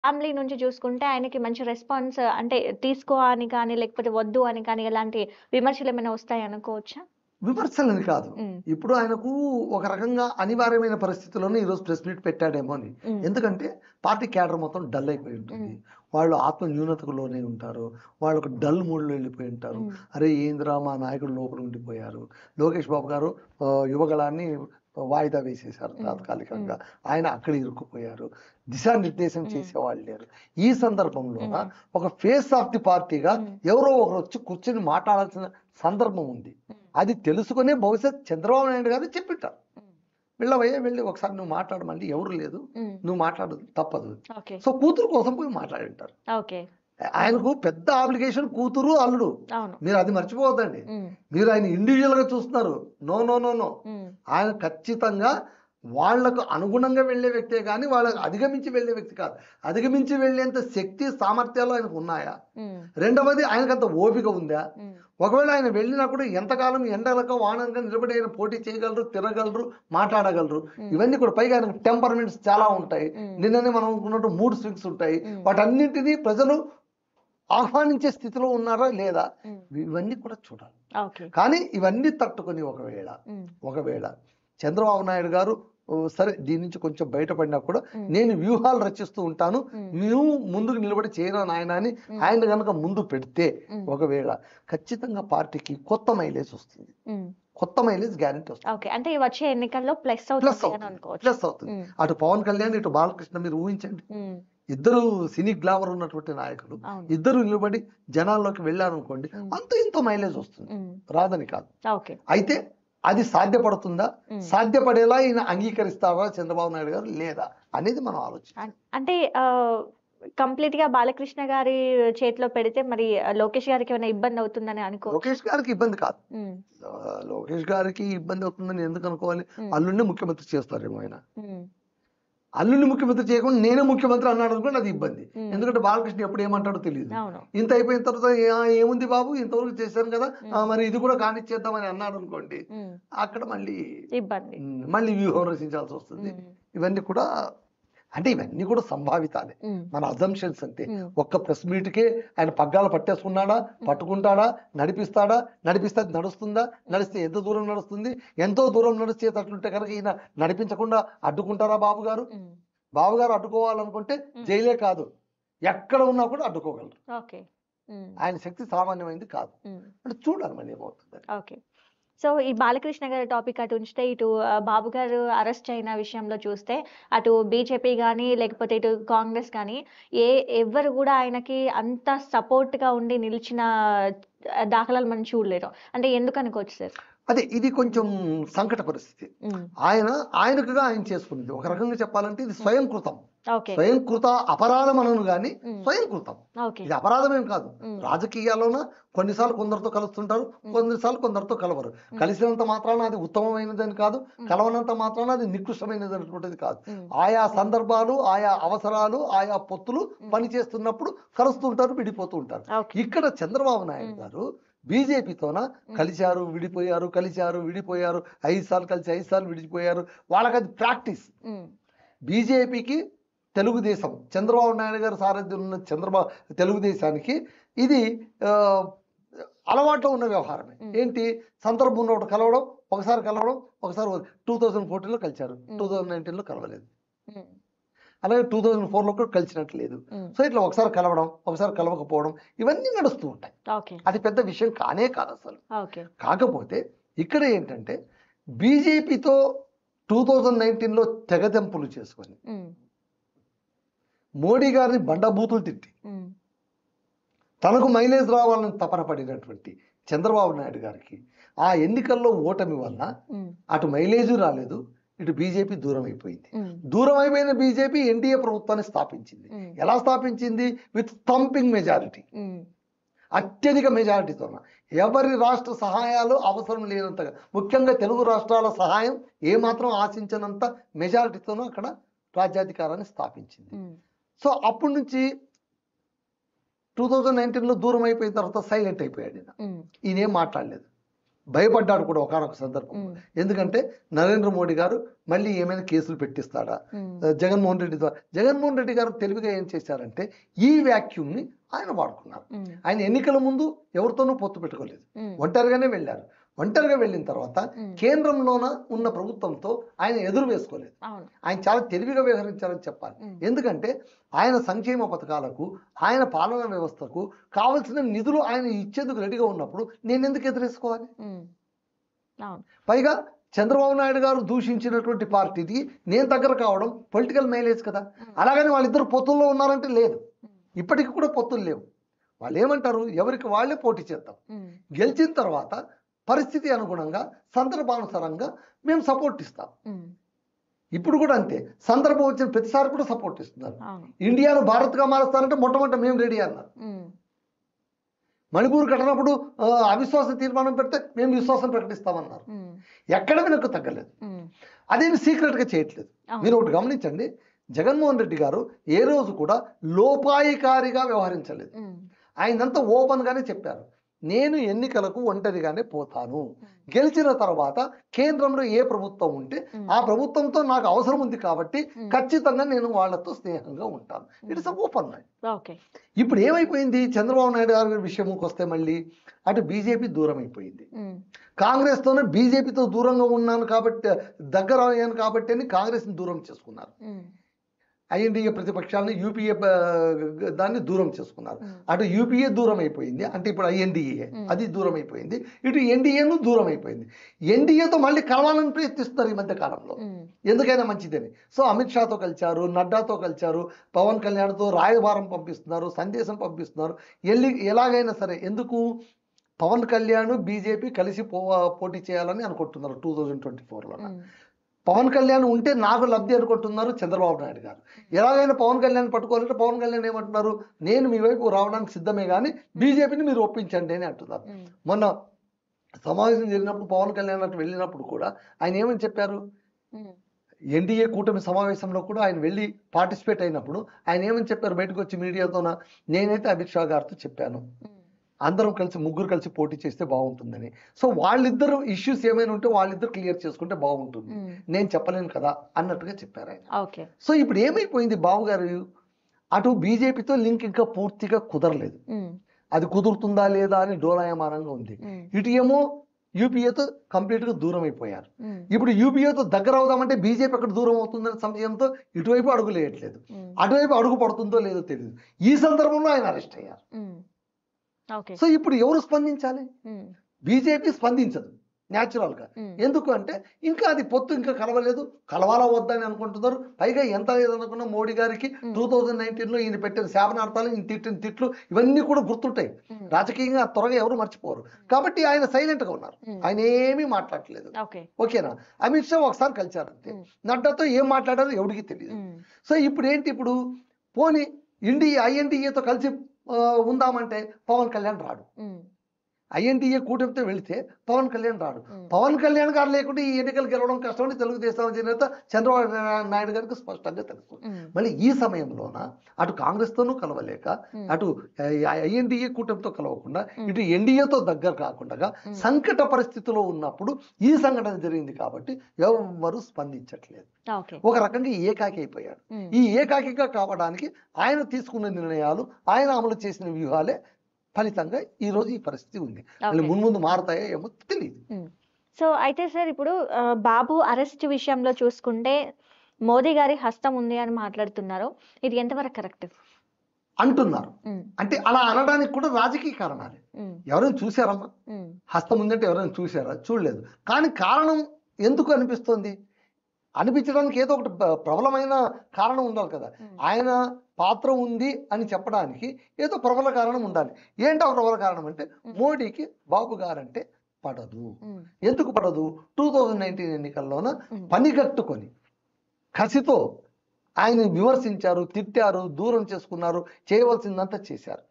Family నుంచి చూసుకుంటే ఆయనకి మంచి రెస్పాన్స్ అంటే తీసుకో అని కానీ లేకపోతే వద్దు అని కానీ ఎలాంటి విమర్శలు ఏమైనా వస్తాయి అనుకోవచ్చా విమర్శలని కాదు ఉమ్, ఇప్పుడు ఆయనకు ఒక రకంగా అనివార్యమైన పరిస్థితుల్లోనే ఈరోజు ప్రెస్ మీట్ పెట్టాడేమో అని ఉమ్, ఎందుకంటే పార్టీ క్యాడర్ మొత్తం డల్ అయిపోయి ఉంటుంది వాళ్ళు ఆత్మ న్యూనతకు లోనే ఉంటారు వాళ్ళకు డల్ మూడ్లో వెళ్ళిపోయి ఉంటారు ఉమ్, అరే ఏందిరా మా నాయకుడు లోపల ఉండిపోయారు లోకేష్ బాబు గారు ఆ, యువగళాన్ని వాయిదా వేసేశారు మ్మ్. తాత్కాలికంగా ఆయన అక్కడ ఇరుక్కుపోయారు దిశానిర్దేశం మ్మ్. చేసేవాళ్ళు లేరు ఈ సందర్భంలో మ్మ్. ఒక ఫేస్ ఆఫ్ ది పార్టీగా మ్మ్. ఎవరో ఒకరు వచ్చి కూర్చొని మాట్లాడాల్సిన సందర్భం ఉంది మ్మ్. అది తెలుసుకునే భవిష్యత్ చంద్రబాబు నాయుడు గారు చెప్పిట్టారు ఉమ్, వెళ్ళవయ్యా వెళ్ళి ఒకసారి నువ్వు మాట్లాడమంటే ఎవరు లేదు ఉమ్, నువ్వు మాట్లాడదు తప్పదు ఓకే సో కూతురు కోసం పోయి మాట్లాడింటారు ఓకే ఆయనకు పెద్ద అప్లికేషన్ కూతురు అల్లుడు అవును మీరు అది మర్చిపోవద్దండి ఉమ్, మీరు ఆయన ఇండివిజువల్ గా చూస్తున్నారు no no no no um, ఆయన ఖచ్చితంగా వాళ్లకు అనుగుణంగా వెళ్ళే వ్యక్తే కానీ వాళ్ళకు అధిగమించి వెళ్ళే వ్యక్తి కాదు అధిగమించి వెళ్ళేంత శక్తి సామర్థ్యాలు ఆయనకు ఉన్నాయా ఉమ్, రెండవది ఆయనకంత ఓపిక ఉందా ఉమ్, ఒకవేళ ఆయన వెళ్ళినప్పుడు ఎంతకాలం ఎండలక వానక నిలబడి ఆయన పోటీ చేయగలరు తిరగలరు మాట్లాడగలరు ఉమ్, ఇవన్నీ కూడా పైగా ఆయనకు టెంపర్మెంట్స్ చాలా ఉంటాయి ఉమ్, నిన్ననే మనం అనుకున్నట్టు మూడ్ స్వింగ్స్ ఉంటాయి ఉమ్, వాటన్నింటినీ ప్రజలు ఆహ్వానించే స్థితిలో ఉన్నారా లేదా ఉమ్, ఇవన్నీ కూడా చూడాలి ఓకే కానీ ఇవన్నీ తట్టుకొని ఒకవేళ ఉమ్, ఒకవేళ చంద్రబాబు నాయుడు గారు ఓ, సరే దీని నుంచి కొంచెం బయటపడినా కూడా ఉమ్, నేను వ్యూహాలు రచిస్తూ ఉంటాను ఉమ్, మేము ముందుకు నిలబడి చేయను నాయన అని ఉమ్, ఆయన కనుక ముందు పెడితే ఉమ్, ఒకవేళ ఖచ్చితంగా పార్టీకి కొత్త మైలేజ్ వస్తుంది ఉమ్, కొత్త మైలేజ్ గ్యారెంటీ వస్తుంది ఓకే అంటే ఈ వచ్చే ఎన్నికల్లో ప్లస్ ప్లస్ అవుతుంది అని అవుతుంది అనుకోవచ్చు ప్లస్ అవుతుంది ఉమ్, అటు పవన్ కళ్యాణ్ ఇటు బాలకృష్ణ మీరు ఊహించండి ఉమ్, ఇద్దరు సినీ గ్లామర్ ఉన్నటువంటి నాయకులు అవును ఇద్దరు నిలబడి జనాల్లోకి వెళ్ళారనుకోండి ఉమ్, అంత ఇంత మైలేజ్ వస్తుంది ఉమ్, రాదని కాదు ఓకే అయితే అది సాధ్యపడుతుందా ఉమ్. సాధ్యపడేలా ఈయన అంగీకరిస్తారా చంద్రబాబు నాయుడు గారు లేదా అనేది మనం ఆలోచించాలి అన్- అంటే కంప్లీట్ గా బాలకృష్ణ గారి చేతిలో పెడితే మరి ఆ, లోకేష్ గారికి ఏమైనా ఇబ్బంది అవుతుందని అనుకో లోకేష్ గారికి ఇబ్బంది కాదు ఉమ్, ఆ, లోకేష్ గారికి ఇబ్బంది అవుతుందని ఎందుకు అనుకోవాలి ఉమ్, అల్లుడిని ముఖ్యమంత్రి చేస్తారేమో ఆయన ఉమ్, అల్లుడిని ముఖ్యమంత్రి చేయకుండా నేనే ముఖ్యమంత్రి అన్నాడు అనుకోండి అది ఇబ్బంది ఉమ్, ఎందుకంటే బాలకృష్ణ ఎప్పుడు ఏమంటాడో తెలియదు అవును ఇంత అయిపోయిన తర్వాత "ఆ, ఏముంది బాబు ఇంతవరకు చేశాను కదా ఆ, ఉమ్, మరి ఇది కూడా కానిచ్చేద్దామని అన్నాడు అనుకోండి ఉమ్, అక్కడ మళ్ళీ ఇబ్బంది ఉమ్, మళ్ళీ వ్యూహం రచించాల్సి వస్తుంది ఉమ్, ఇవన్నీ కూడా అంటే ఇవన్నీ కూడా సంభావితాలే ఉమ్, మన అజంప్షన్స్ అంతే ఉమ్, ఒక్క ప్రెస్ మీట్కే ఆయన పగ్గాలు పట్టేసుకున్నాడా పట్టుకుంటాడా నడిపిస్తాడా నడిపిస్తే అది నడుస్తుందా నడిస్తే ఎంత దూరం నడుస్తుంది ఎంతో దూరం నడిచేటట్లుంటే కనుక ఈయన నడిపించకుండా అడ్డుకుంటారా బాబు గారు ఉమ్, బాబు గారు అడ్డుకోవాలనుకుంటే ఉమ్. జైలే కాదు ఎక్కడ ఉన్నా కూడా అడ్డుకోగలరు ఓకే ఉమ్, ఆయన శక్తి సామాన్యమైనది కాదు ఉమ్, అంటే చూడాలి మళ్ళీ ఏమవుతుంది ఓకే సో ఈ బాలకృష్ణ గారి టాపిక్ అటు ఉంచితే ఇటు ఆ, బాబు గారు అరెస్ట్ అయిన విషయంలో చూస్తే అటు బీజేపీ కానీ లేకపోతే ఇటు కాంగ్రెస్ కానీ ఏ ఎవ్వరు కూడా ఆయనకి అంత support గా ఉండి నిలిచిన ఆ, దాఖలాలు మనం చూడలేరు అంటే ఎందుకు అనుకోవచ్చు సార్ అదే ఇది కొంచెం సంకట పరిస్థితి ఉమ్, ఆయన ఆయనకుగా ఆయన చేసుకున్నది ఒక రకంగా చెప్పాలంటే ఇది స్వయం కృతం ఓకే స్వయం కృత అపరాధం అనను కానీ ఉమ్, స్వయం కృతం ఓకే ఇది అపరాధమేం కాదు ఉమ్, రాజకీయాల్లోన కొన్నిసార్లు కొందరితో కలుస్తుంటారు కొన్నిసార్లు కొందరితో కలవరు కలిసినంత మాత్రాన అది ఉత్తమమైనదని కాదు ఉమ్, కలవనంత మాత్రాన అది నికృష్టమైనది అనేటువంటిది కాదు ఉమ్, ఆయా సందర్భాలు ఆయా అవసరాలు ఆయా పొత్తులు ఉమ్, పనిచేస్తున్నప్పుడు కలుస్తుంటారు విడిపోతూ ఉంటారు ఓకే ఇక్కడ చంద్రబాబు నాయుడు ఉమ్. గారు బీజేపీతోన కలిశారు విడిపోయారు కలిశారు విడిపోయారు ఐదు సార్లు కలిసి ఐదు సార్లు విడిపోయారు వాళ్ళకి అది ప్రాక్టీస్ ఉమ్, బీజేపీకి తెలుగుదేశం చంద్రబాబు నాయుడు గారు సారథ్యం ఉన్న చంద్రబాబు తెలుగుదేశానికి ఇది ఆ, అలవాట్లో ఉన్న వ్యవహారమే మ్. ఏంటి సందర్భం ఉన్నప్పుడు కలవడం ఒకసారి కలవడం ఒకసారి టూ థౌజండ్ ఫోర్టీన్లో కలిశారు మ్. టూ థౌజండ్ నైన్టీన్లో కలవలేదు ఉమ్, అలాగే టూ థౌజండ్ ఫోర్లో కూడా కలిసినట్టు లేదు ఉమ్, సో ఇట్లా ఒకసారి కలవడం ఒకసారి కలవకపోవడం ఇవన్నీ నడుస్తూ ఉంటాయి ఓకే అది పెద్ద విషయం కానే కాదు అసలు ఓకే కాకపోతే ఇక్కడ ఏంటంటే బీజేపీతో టూ థౌజండ్ నైన్టీన్లో తెగదెంపులు చేసుకొని ఉమ్, మోడీ గారిని బండబూతులు తిట్టి ఉమ్, తనకు మైలేజ్ రావాలని తపన పడినటువంటి చంద్రబాబు నాయుడు గారికి ఆ ఎన్నికల్లో ఓటమి వలన ఉమ్, అటు మైలేజ్ రాలేదు ఇటు బీజేపీ దూరం అయిపోయింది ఉమ్, దూరం అయిపోయిన బీజేపీ ఎన్డీఏ ప్రభుత్వాన్ని స్థాపించింది ఉమ్, ఎలా స్థాపించింది విత్ థంపింగ్ మెజారిటీ ఉమ్, అత్యధిక మెజారిటీతో ఎవరి రాష్ట్ర సహాయాలు అవసరం లేనంతగా ముఖ్యంగా తెలుగు రాష్ట్రాల సహాయం ఏమాత్రం ఆశించినంత మెజారిటీతోనూ అక్కడ రాజ్యాధికారాన్ని స్థాపించింది ఉమ్, సో అప్పటి నుంచి టూ థౌజండ్ నైన్టీన్లో దూరం అయిపోయిన తర్వాత సైలెంట్ అయిపోయాడు ఈయన ఉమ్, ఈయన ఏం మాట్లాడలేదు భయపడ్డాడు కూడా ఒకనొక సందర్భం ఉమ్, ఎందుకంటే నరేంద్ర మోడీ గారు మళ్ళీ ఏమైనా కేసులు పెట్టిస్తాడా ఉమ్, జగన్మోహన్ రెడ్డి ద్వారా జగన్మోహన్ రెడ్డి గారు తెలివిగా ఏం చేశారంటే ఈ వ్యాక్యూమ్ని ఆయన వాడుకున్నారు ఉమ్, ఆయన ఎన్నికల ముందు ఎవరితోనూ పొత్తు పెట్టుకోలేదు ఉమ్, ఒంటరిగానే వెళ్ళారు ఒంటరిగా వెళ్ళిన తర్వాత ఉమ్. కేంద్రంలోన ఉన్న ప్రభుత్వంతో ఆయన ఎదురు వేసుకోలేదు అవును ఆయన చాలా తెలివిగా వ్యవహరించారని చెప్పాలి ఉమ్. ఎందుకంటే ఆయన సంక్షేమ పథకాలకు ఆయన పాలనా వ్యవస్థకు కావలసిన నిధులు ఆయన ఇచ్చేందుకు రెడీగా ఉన్నప్పుడు నేను ఎందుకు ఎదురేసుకోవాలి ఉమ్, అవును పైగా చంద్రబాబు నాయుడు గారు దూషించినటువంటి పార్టీకి నేను దగ్గర కావడం పొలిటికల్ మైలేజ్ కదా అలాగని వాళ్ళిద్దరు పొత్తుల్లో ఉన్నారంటే లేదు ఉమ్, ఇప్పటికి కూడా పొత్తులు లేవు వాళ్ళు ఏమంటారు ఎవరికి వాళ్ళే పోటీ చేద్దాం ఉమ్, గెలిచిన తర్వాత పరిస్థితి అనుగుణంగా సందర్భానుసారంగా మేము సపోర్ట్ ఇస్తాం ఉమ్, ఇప్పుడు కూడా అంతే సందర్భం వచ్చిన ప్రతిసారి కూడా సపోర్ట్ ఇస్తున్నారు అవును ఇండియాను భారత్గా మారుస్తారంటే మొట్టమొదట మేము రెడీ అన్నారు ఉమ్, మణిపూర్ కట్టినప్పుడు ఆ, అవిశ్వాస తీర్మానం పెడితే మేము విశ్వాసం ప్రకటిస్తామన్నారు ఉమ్, ఎక్కడ వెనక్కు తగ్గలేదు ఉమ్, అదేమి సీక్రెట్గా చేయట్లేదు అవును. మీరు ఒకటి గమనించండి జగన్మోహన్ రెడ్డి గారు ఏ రోజు కూడా లోపాయికారిగా వ్యవహరించలేదు ఉమ్, ఆయనంతా ఓపెన్గానే చెప్పారు నేను ఎన్నికలకు ఒంటరిగానే పోతాను గెలిచిన తర్వాత కేంద్రంలో ఏ ప్రభుత్వం ఉంటే ఉమ్. ఆ ప్రభుత్వంతో నాకు అవసరం ఉంది కాబట్టి ఉమ్. ఖచ్చితంగా నేను వాళ్ళతో స్నేహంగా ఉంటాను ఇట్స్ ఓపెన్ మైండ్ ఓకే ఇప్పుడు ఏమైపోయింది చంద్రబాబు నాయుడు గారి విషయంకి వస్తే మళ్ళీ అటు బీజేపీ దూరం అయిపోయింది ఉమ్, కాంగ్రెస్తోనే బీజేపీతో దూరంగా ఉన్నాను కాబట్టి దగ్గర అయ్యాను కాబట్టి అని కాంగ్రెస్ని దూరం చేసుకున్నారు ఉమ్, ఐఎన్డీఏ ప్రతిపక్షాలను యూపీఏ దాన్ని దూరం చేసుకున్నారు ఉమ్, అటు యూపీఏ దూరం అయిపోయింది అంటే ఇప్పుడు ఐఎన్డీఏ Hmm. అది దూరం అయిపోయింది ఇటు ఎన్డీఏను దూరం అయిపోయింది ఎన్డీఏతో మళ్ళీ కలవాలని ప్రయత్నిస్తున్నారు ఈ మధ్య కాలంలో ఉమ్, ఎందుకైనా మంచిదని సో అమిత్ షాతో కలిశారు నడ్డాతో కలిశారు పవన్ కళ్యాణ్తో రాయబారం పంపిస్తున్నారు సందేశం పంపిస్తున్నారు ఎల్లి ఎలాగైనా సరే ఎందుకు పవన్ కళ్యాణ్ బీజేపీ కలిసి పో పోటీ చేయాలని అనుకుంటున్నారు టూ థౌజండ్ ట్వంటీ ఫోర్లో ఉమ్, పవన్ కళ్యాణ్ ఉంటే నాకు లబ్ధి అనుకుంటున్నారు చంద్రబాబు నాయుడు గారు ఎలాగైనా పవన్ కళ్యాణ్ పట్టుకోవాలంటే పవన్ కళ్యాణ్ ఏమంటున్నారు నేను మీ వైపు రావడానికి సిద్ధమే కానీ బీజేపీని మీరు ఒప్పించండి అని అంటున్నారు ఉమ్, మొన్న సమావేశం జరిగినప్పుడు పవన్ కళ్యాణ్ అటు వెళ్ళినప్పుడు కూడా ఆయన ఏమని చెప్పారు ఉమ్, ఎన్డీఏ కూటమి సమావేశంలో కూడా ఆయన వెళ్ళి పార్టిసిపేట్ అయినప్పుడు ఆయన ఏమని చెప్పారు బయటకు వచ్చి మీడియాతోన నేనైతే అమిత్ షా గారితో చెప్పాను ఉమ్, అందరం కలిసి ముగ్గురు కలిసి పోటీ చేస్తే బాగుంటుందని సో వాళ్ళిద్దరు ఇష్యూస్ ఏమైనా ఉంటే వాళ్ళిద్దరు క్లియర్ చేసుకుంటే బాగుంటుంది ఉమ్, నేను చెప్పలేను కదా అన్నట్టుగా చెప్పారు ఆయన ఓకే సో ఇప్పుడు ఏమైపోయింది బాబు గారు అటు బీజేపీతో లింక్ ఇంకా పూర్తిగా కుదరలేదు ఉమ్, అది కుదురుతుందా లేదా అని డోలాయమానంగా ఉంది ఉమ్, ఇటు ఏమో యూపీఏతో కంప్లీట్గా దూరం అయిపోయారు ఉమ్, ఇప్పుడు యూపీఏతో దగ్గర అవుదామంటే బీజేపీ అక్కడ దూరం అవుతుందనే సంశయంతో ఇటువైపు అడుగు లేయట్లేదు ఉమ్, అటువైపు అడుగు పడుతుందో లేదో తెలియదు ఈ సందర్భంలో ఆయన అరెస్ట్ అయ్యారు ఉమ్, ఓకే సో ఇప్పుడు ఎవరు స్పందించాలి ఉమ్, బీజేపీ స్పందించదు న్యాచురల్గా ఉమ్, ఎందుకు అంటే ఇంకా అది పొత్తు ఇంకా కలవలేదు కలవాలా వద్దని అనుకుంటున్నారు పైగా ఎంత లేదనుకున్నా మోడీ గారికి Hmm. టూ థౌజండ్ నైన్టీన్లో ఈయన పెట్టిన శాపనార్థాలు ఈయన తిట్టిన తిట్లు ఇవన్నీ కూడా గుర్తుంటాయి ఉమ్, రాజకీయంగా త్వరగా ఎవరు మర్చిపోరు కాబట్టి ఆయన సైలెంట్గా ఉన్నారు Hmm. ఆయన ఏమీ మాట్లాడట్లేదు ఓకే ఓకేనా అమిత్ షా ఒకసారి కలిశారు అంతే Hmm. నడ్డాతో ఏం మాట్లాడారో ఎవరికి తెలియదు ఉమ్, సో ఇప్పుడు ఏంటి ఇప్పుడు పోనీ ఇండియా ఐఎన్డిఏతో కలిసి ఆ, ఉందామంటే పవన్ కళ్యాణ్ రాడు ఉమ్, ఐఎన్డిఏ కూటమితో వెళితే పవన్ కళ్యాణ్ రాడు ఉమ్, పవన్ కళ్యాణ్ గారు లేకుంటే ఈ ఎన్నికలు గెలవడం కష్టమని తెలుగుదేశం అధినేత చంద్రబాబు నాయుడు గారికి స్పష్టంగా తెలుసు ఉమ్, మళ్ళీ ఈ సమయంలోన అటు కాంగ్రెస్తోనూ కలవలేక ఉమ్, అటు ఐఎన్డిఏ కూటమితో కలవకుండా Hmm. ఇటు ఎన్డీఏతో దగ్గర కాకుండా Hmm. సంకట పరిస్థితిలో ఉన్నప్పుడు ఈ సంఘటన జరిగింది కాబట్టి ఎవరు స్పందించట్లేదు ఓకే ఒక రకంగా ఏకాకి అయిపోయాడు ఉమ్, ఈ ఏకాకిగా కావడానికి ఆయన తీసుకున్న నిర్ణయాలు ఆయన అమలు చేసిన వ్యూహాలే ఫలితంగా ఈ రోజు ఈ పరిస్థితి ఉంది మళ్ళీ ఓకే. మున్ముందు మారతాయో ఏమో తెలియదు సో అయితే సార్ ఇప్పుడు ఆ, బాబు అరెస్ట్ విషయంలో చూసుకుంటే మోదీ గారి హస్తం ఉంది అని మాట్లాడుతున్నారు ఇది ఎంతవరకు కరెక్ట్ అంటున్నారు అంటే అలా అనడానికి కూడా రాజకీయ కారణాలే ఎవరైనా చూశారమ్మా హస్తం ఉందంటే ఎవరైనా చూశారా చూడలేదు కానీ కారణం ఎందుకు అనిపిస్తుంది అనిపించడానికి ఏదో ఒకటి ప్ర- ప్రబలమైన కారణం ఉండాలి కదా ఆయన పాత్ర ఉంది అని చెప్పడానికి ఏదో ప్రబల కారణం ఉండాలి ఏంటో ప్రబల కారణం అంటే మోడీకి బాబు గారంటే పడదు ఎందుకు పడదు టూ థౌజండ్ నైన్టీన్ ఎన్నికల్లోన పనిగట్టుకొని కసితో ఆయన విమర్శించారు తిట్టారు దూరం చేసుకున్నారు చేయవలసిందంతా చేశారు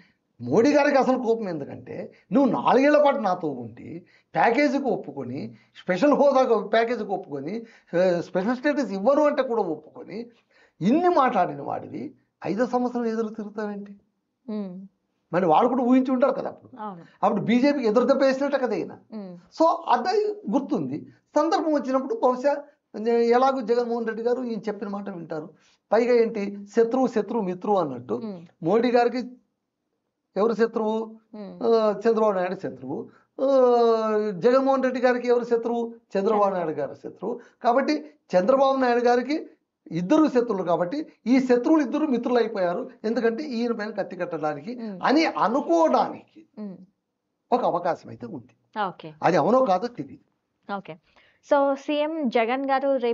మోడీ గారికి అసలు కోపం ఎందుకంటే నువ్వు నాలుగేళ్ల పాటు నాతో ఉండి ప్యాకేజీకి ఒప్పుకొని స్పెషల్ హోదాకు ప్యాకేజీకి ఒప్పుకొని ఆ, స్పెషల్ స్టేటస్ ఇవ్వరు అంటే కూడా ఒప్పుకొని ఇన్ని మాట్లాడిన వాడివి ఐదో సంవత్సరం ఎదురు తిరుగుతావేంటి మరి వాళ్ళు కూడా ఊహించి ఉంటారు కదా అప్పుడు అవును అప్పుడు బీజేపీకి ఎదురు దెబ్బ వేసినట్టు కదా ఈయన ఉమ్, సో అది గుర్తుంది సందర్భం వచ్చినప్పుడు బహుశా ఎలాగో జగన్మోహన్ రెడ్డి గారు ఈయన చెప్పిన మాట వింటారు పైగా ఏంటి శత్రువు శత్రువు మిత్రువు అన్నట్టు ఉమ్, మోడీ గారికి ఎవరు శత్రువు ఉమ్, ఆ, చంద్రబాబు నాయుడు శత్రువు ఆ, జగన్మోహన్ రెడ్డి గారికి ఎవరు శత్రువు చంద్రబాబు నాయుడు గారి శత్రువు కాబట్టి చంద్రబాబు నాయుడు గారికి ఇద్దరు శత్రువులు కాబట్టి ఈ శత్రువులు ఇద్దరు మిత్రులు అయిపోయారు ఎందుకంటే ఈయన పైన కత్తి కట్టడానికి ఉమ్, అని అనుకోవడానికి ఉమ్. ఒక అవకాశం అయితే ఉంది ఓకే అది అవునో కాదో తెలియదు ఓకే సో సీఎం జగన్ గారు రేపు